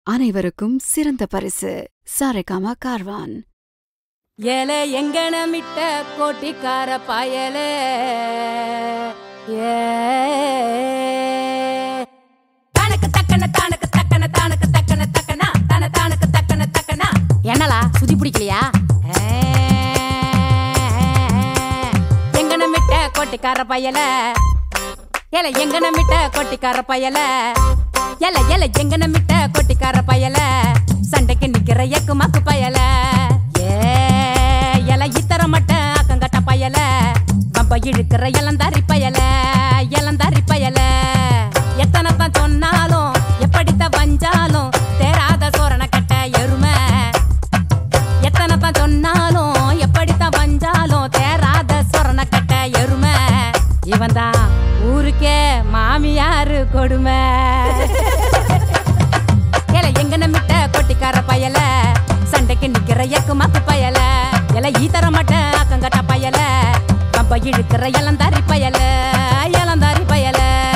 அனைவருக்கும் சிறந்த பரிசு சாரேகாமா கார்வான் ஏலே எங்கனமிட்ட கோட்டிக்கார பயலே ஏ தனக்கு தக்கன தானக்கு தக்கன தானக்கு தக்கன தக்கனா தன தானக்கு தக்கன தக்கனா என்னலா சுதி பிடிக்கலையா எங்கனமிட்ட கோட்டிக்கார பயல ஏல எங்கனமிட்ட கோட்டிக்கார பயல எல எல எங்கனமிட்ட கோட்டிக்கார பயல சண்டைக்கு நிக்கிற எக்கு மக்கு பயல ஏ எல இத்தர மட்ட அக்கங்கட்ட பயல பம்ப இழுக்கிற இளந்தாரி பயல இளந்தாரி பயல எத்தனை தான் சொன்னாலும் எப்படித்தான் வஞ்சாலும் தேராத சோரண கட்ட எருமை எத்தனை தான் சொன்னாலும் எப்படித்தான் வஞ்சாலும் தேராத சொரண கட்ட எருமை இவன் தான் ஊருக்கே மாமியாரு கொடுமை ஏல எங்க நம்பிட்ட கொட்டிக்கார பயல சண்டைக்கு நிக்கிற எக்கு மக்கு பயல எல ஈத்தர மட்ட அக்கங்கட்ட பயல கம்ப இழுக்கிற இளந்தாரி பயல இளந்தாரி பயல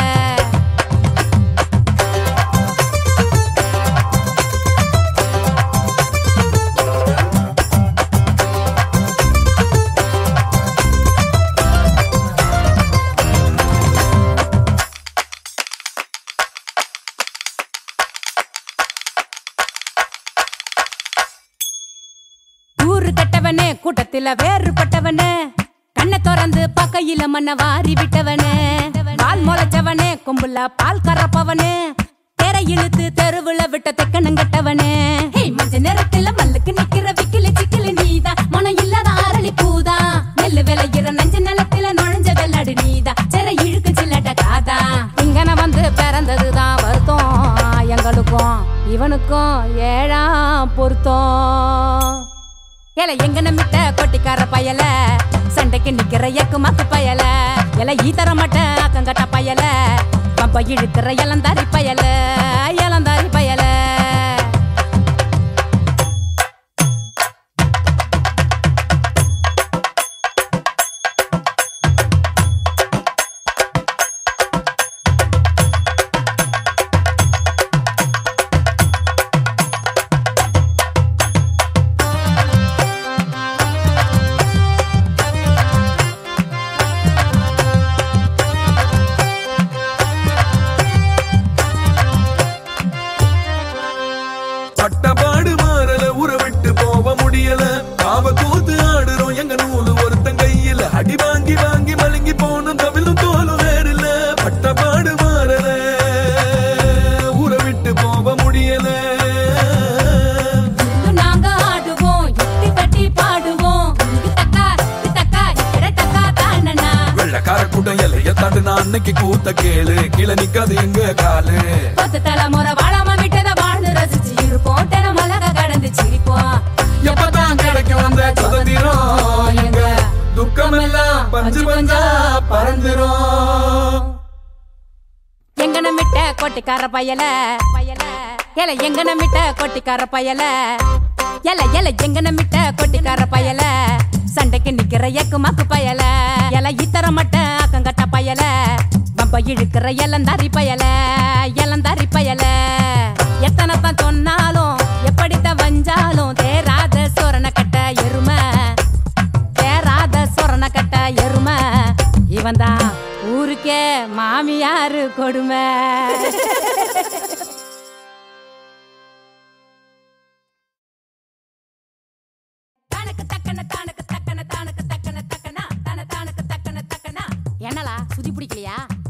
ஊரு கட்டவனே கூட்டத்தில வேறுபட்டவனே கண்ணை திறந்து பக்கையில மண்ண வாரி விட்டவனே பால் முளைச்சவனே கும்புல பால் கறப்பவனே தெர இழுத்து தெருவுல விட்ட தெக்கனங்கட்டவனே மஞ்ச நேரத்துல மல்லுக்கு நிக்கிற விக்கில சிக்கில நீதான் மனம் இல்லாத அரளி பூதா நெல்லு விளையிற நஞ்ச நிலத்தில நுழைஞ்ச வெள்ளாடு நீதா செர இழுக்கு சில்லட்ட காதா இங்கன வந்து பிறந்ததுதான் வருத்தம் எங்களுக்கும் இவனுக்கும் ஏழாம் பொருத்தம் ஏல எங்க நம்பிட்ட கொட்டிக்கார பயல சண்டைக்கு நிக்கிற எக்கு மக்கு பயல எல ஈத்தர மட்ட அக்கங்கட்ட பயல பம்ப இழுக்கிற இளந்தாரி பயல இளந்தாரி பயல பட்டபாடு மாறல உற விட்டு போக முடியல காவ கூத்து ஆடுறோம் எங்க நூலு ஒருத்தன் கையில அடி வாங்கி வாங்கி மலங்கி போனும் தவிலும் தோலும் வேறில்ல பட்டபாடு மாறல உற விட்டு போக முடியல நாங்க ஆடுவோம் எட்டி கட்டி பாடுவோம் இத்தக்கா இத்தக்கா இரட்டக்கா தானனா வெள்ளக்கார கூட்டம் எல்லைய தாண்டுனா அன்னைக்கு கூத்த கேளு கீழே நிக்காது எங்க காலு பத்து தலைமுறை வாழாம விட்டத வாழ்ந்து ரசிச்சு இருப்போம் தினம் அழகா கடந்து சிரிப்போம் எப்பதான் கிடைக்கும் அந்த சுதந்திரம் எங்க துக்கம் எல்லாம் பஞ்சு பஞ்சா பறந்துரும் எங்கன மிட்ட கொட்டிக்கார பயல பயல எல எங்கன மிட்ட கொட்டிக்கார பயல எல எல எங்கன மிட்ட கொட்டிக்கார பயல சண்டைக்கு நிக்கிற எக்கு மக்கு பயல எல இத்தர மட்ட அக்கங்கட்ட பயல பம்ப இழுக்கிற இளந்தாரி பயல இளந்தாரி பயல எத்தனை தான் சொன்னாலும் எப்படித்தான் வஞ்சாலும் தேராத சோரண கட்ட எருமை தேராத சொரண கட்ட எருமை இவன் தான் ஊருக்கே மாமியாரு கொடுமை தானக்கு தக்கன தானக்கு தக்கன தானக்கு தக்கன தக்கனா தன தானக்கு தக்கன தக்கனா என்னலா சுதி பிடிக்கலையா